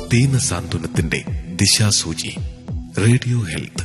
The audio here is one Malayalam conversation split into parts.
ദീന സാന്ത്വനത്തിന്റെ ദിശാസൂചി റേഡിയോ ഹെൽത്ത്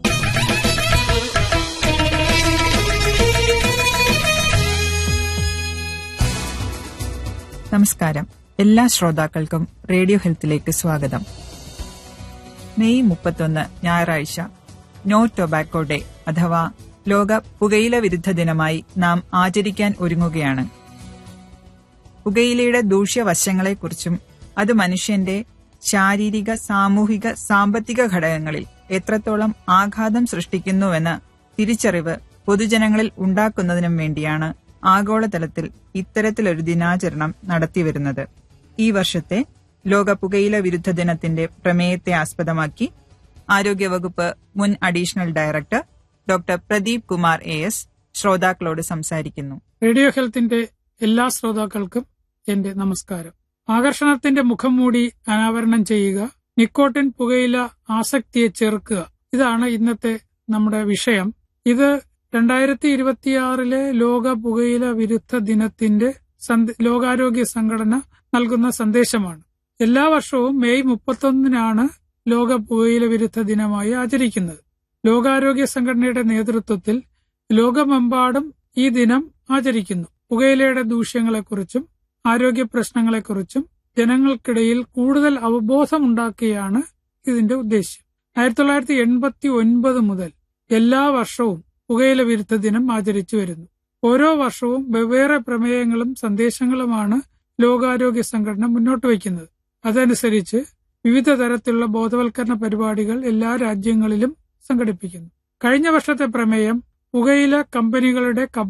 നമസ്കാരം എല്ലാ ശ്രോതാക്കൾക്കും റേഡിയോ ഹെൽത്തിലേക്ക് സ്വാഗതം മെയ് മുപ്പത്തൊന്ന് ഞായറാഴ്ച നോ ടൊബാക്കോ ഡേ അഥവാ ലോക പുകയില വിരുദ്ധ ദിനമായി നാം ആചരിക്കാൻ ഒരുങ്ങുകയാണ് പുകയിലയുടെ ദൂഷ്യവശങ്ങളെക്കുറിച്ചും അത് മനുഷ്യന്റെ ശാരീരിക സാമൂഹിക സാമ്പത്തിക ഘടകങ്ങളിൽ എത്രത്തോളം ആഘാതം സൃഷ്ടിക്കുന്നുവെന്ന് തിരിച്ചറിവ് പൊതുജനങ്ങളിൽ ഉണ്ടാക്കുന്നതിനും വേണ്ടിയാണ് ആഗോളതലത്തിൽ ഇത്തരത്തിലൊരു ദിനാചരണം നടത്തിവരുന്നത് ഈ വർഷത്തെ ലോക പുകയില വിരുദ്ധ ദിനത്തിന്റെ പ്രമേയത്തെ ആസ്പദമാക്കി ആരോഗ്യവകുപ്പ് മുൻ additional director doctor Pradeep Kumar A S ശ്രോതാക്കളോട് സംസാരിക്കുന്നു റേഡിയോ ഹെൽത്തിന്റെ എല്ലാ ശ്രോതാക്കൾക്കും എന്റെ നമസ്കാരം ആകർഷണത്തിന്റെ മുഖം മൂടി അനാവരണം ചെയ്യുക നിക്കോട്ടിൻ പുകയില ആസക്തിയെ ചെറുക്കുക ഇതാണ് ഇന്നത്തെ നമ്മുടെ വിഷയം ഇത് രണ്ടായിരത്തി ഇരുപത്തിയാറിലെ ലോക പുകയില വിരുദ്ധ ദിനത്തിന്റെ സന്ദ- ലോകാരോഗ്യ സംഘടന നൽകുന്ന സന്ദേശമാണ് എല്ലാ വർഷവും മെയ് മുപ്പത്തൊന്നിനാണ് ലോക പുകയില വിരുദ്ധ ദിനമായി ആചരിക്കുന്നത് ലോകാരോഗ്യ സംഘടനയുടെ നേതൃത്വത്തിൽ ലോകമെമ്പാടും ഈ ദിനം ആചരിക്കുന്നു പുകയിലയുടെ ദൂഷ്യങ്ങളെക്കുറിച്ചും ആരോഗ്യ പ്രശ്നങ്ങളെക്കുറിച്ചും ജനങ്ങൾക്കിടയിൽ കൂടുതൽ അവബോധമുണ്ടാക്കുകയാണ് ഇതിന്റെ ഉദ്ദേശ്യം ആയിരത്തി തൊള്ളായിരത്തി എൺപത്തി ഒൻപത് മുതൽ എല്ലാ വർഷവും പുകയില വിരുദ്ധ ദിനം ആചരിച്ചു വരുന്നു ഓരോ വർഷവും വെവ്വേറെ പ്രമേയങ്ങളും സന്ദേശങ്ങളുമാണ് ലോകാരോഗ്യ സംഘടന മുന്നോട്ട് വയ്ക്കുന്നത് അതനുസരിച്ച് വിവിധ തരത്തിലുള്ള ബോധവൽക്കരണ പരിപാടികൾ എല്ലാ രാജ്യങ്ങളിലും സംഘടിപ്പിക്കുന്നു കഴിഞ്ഞ വർഷത്തെ പ്രമേയം പുകയില കമ്പനികളുടെ